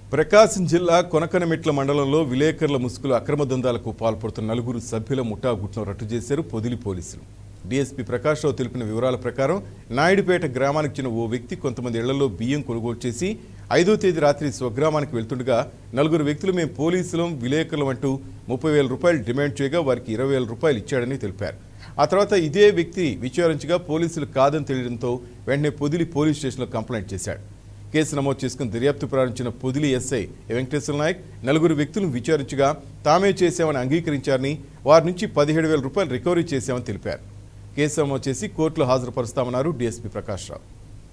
ప్రకాశం జిల్లా కొనకనమెట్ల మండలంలో విలేకరుల ముసుగులు అక్రమ దందాలకు పాల్పడుతున్న నలుగురు సభ్యుల ముఠా గుట్ను రట్టు చేశారు పొదిలి పోలీసులు డీఎస్పీ ప్రకాశ్రావు తెలిపిన వివరాల ప్రకారం నాయుడుపేట గ్రామానికి చెందిన ఓ వ్యక్తి కొంతమంది ఇళ్లలో బియ్యం కొనుగోలు చేసి ఐదో తేదీ రాత్రి స్వగ్రామానికి వెళ్తుండగా నలుగురు వ్యక్తులు మేము పోలీసులం విలేకరులం అంటూ ముప్పై వేల రూపాయలు డిమాండ్ చేయగా వారికి ఇరవై వేల రూపాయలు ఇచ్చాడని తెలిపారు ఆ తర్వాత ఇదే వ్యక్తి విచారించగా పోలీసులు కాదని తెలియడంతో వెంటనే పొదిలి పోలీస్ స్టేషన్లో కంప్లైంట్ చేశాడు కేసు నమోదు చేసుకుని దర్యాప్తు ప్రారంభించిన పొదిలి ఎస్ఐ వెంకటేశ్వర నాయక్ నలుగురు వ్యక్తులను విచారించగా తామే చేశామని అంగీకరించారని వారి నుంచి పదిహేడు వేల రూపాయలు రికవరీ చేశామని తెలిపారు కేసు నమోదు చేసి కోర్టులో హాజరుపరుస్తామన్నారు డీఎస్పీ ప్రకాష్ రావు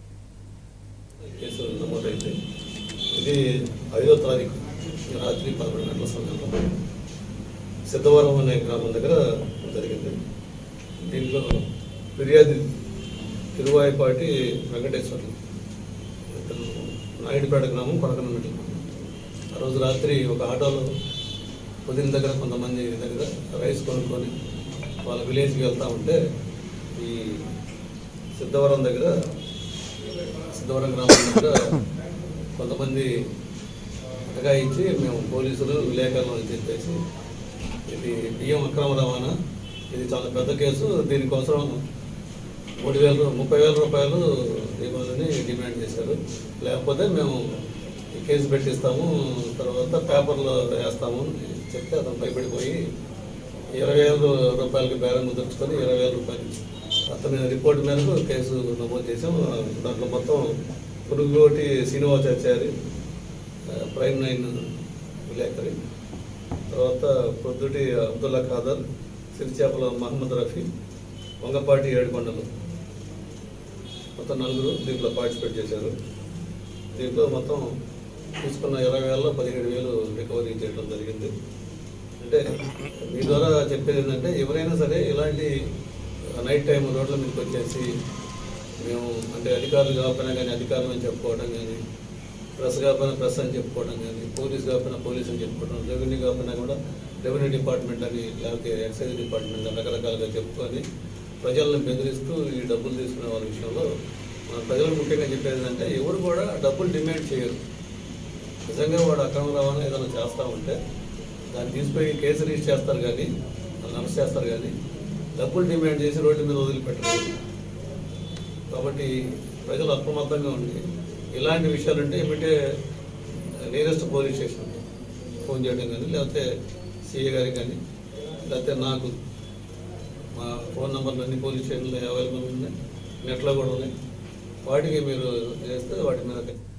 కేసు నమోదైంది ఇది ఐదో తారీఖు రాత్రి పదకొండు గంటల సమయంలో సిద్ధవరం అనే గ్రామం దగ్గర జరిగింది దీంట్లో ఫిర్యాదు తిరువాయిపాటి వెంకటేశ్వర్లు ఇతను నాయుడుపేట గ్రామం కొడకనమెట్ల ఆ రోజు రాత్రి ఒక ఆటోలో పొదిన దగ్గర కొంతమంది దగ్గర రైస్ కొనుక్కొని వాళ్ళ విలేజ్కి వెళ్తా ఉంటే ఈ సిద్ధవరం దగ్గర సిద్ధవరం గ్రామం దగ్గర కొంతమంది అటగాయించి మేము పోలీసులు విలేకరులు అని చెప్పేసి ఇది బియ్యం అక్రమ రవాణా ఇది చాలా పెద్ద కేసు దీనికోసం మూడు వేల ముప్పై వేల రూపాయలు ఇవ్వాలని డిమాండ్ చేశారు లేకపోతే మేము ఈ కేసు పెట్టిస్తాము తర్వాత పేపర్లో వేస్తాము అని చెప్తే అతను భయపడిపోయి ఇరవై వేల రూపాయలకి బేరం కుదుర్చుకొని ఇరవై వేల రూపాయలు అతని రిపోర్ట్ మేరకు కేసు నమోదు చేసాం దాంట్లో మొత్తం పురుగులోటి శ్రీనివాసాచారి ఆ, ప్రైమ్ నైన్ విలేకరి తర్వాత పొద్దుటి అబ్దుల్లా ఖాదర్ సిరిచేపల మహమ్మద్ రఫీ వంగపాటి ఏడుకొండలు మొత్తం నలుగురు దీంట్లో పార్టిసిపేట్ చేశారు దీంట్లో మొత్తం తీసుకున్న ఇరవై వేలలో పదిహేడు వేలు రికవరీ చేయడం జరిగింది అంటే మీ ద్వారా చెప్పేది ఏంటంటే ఎవరైనా సరే ఇలాంటి నైట్ టైం రోడ్ల మీదకి వచ్చేసి మేము అంటే అధికారులు కాకపోయినా కానీ అధికారులు అని చెప్పుకోవడం కానీ ప్రెస్ కాకపోయినా ప్రెస్ అని చెప్పుకోవడం కానీ పోలీస్ కాకపోయినా పోలీస్ అని చెప్పుకోవడం రెవెన్యూ కాకపోయినా కూడా రెవెన్యూ డిపార్ట్మెంట్ అని లేకపోతే ఎక్సైజ్ డిపార్ట్మెంట్ అని రకరకాలుగా చెప్పుకొని ప్రజలను బెదిరిస్తూ ఈ డబ్బులు తీసుకునే వాళ్ళ విషయంలో మన ప్రజలు ముఖ్యంగా చెప్పేది ఏంటంటే ఎవరు కూడా డబ్బులు డిమాండ్ చేయరు నిజంగా వాడు అక్రమ రవాణా ఏదైనా చేస్తూ ఉంటే దాన్ని తీసుకుపోయి కేసు రిజిస్టర్ చేస్తారు కానీ వాళ్ళు అరెస్ట్ చేస్తారు కానీ డబ్బులు డిమాండ్ చేసి రోడ్డు మీద వదిలిపెట్టరు కాబట్టి ప్రజలు అప్రమత్తంగా ఉండి ఇలాంటి విషయాలుంటే ఏమిటే నియరెస్ట్ పోలీస్ స్టేషన్ ఫోన్ చేయడం కానీ లేకపోతే సిఏ గారికి కానీ లేకపోతే నాకు మా ఫోన్ నెంబర్లు అన్ని పోలీస్ స్టేషన్లో అవైలబుల్ ఉన్నాయి నెట్లో కూడా ఉన్నాయి వాటికి మీరు చేస్తే వాటి మీద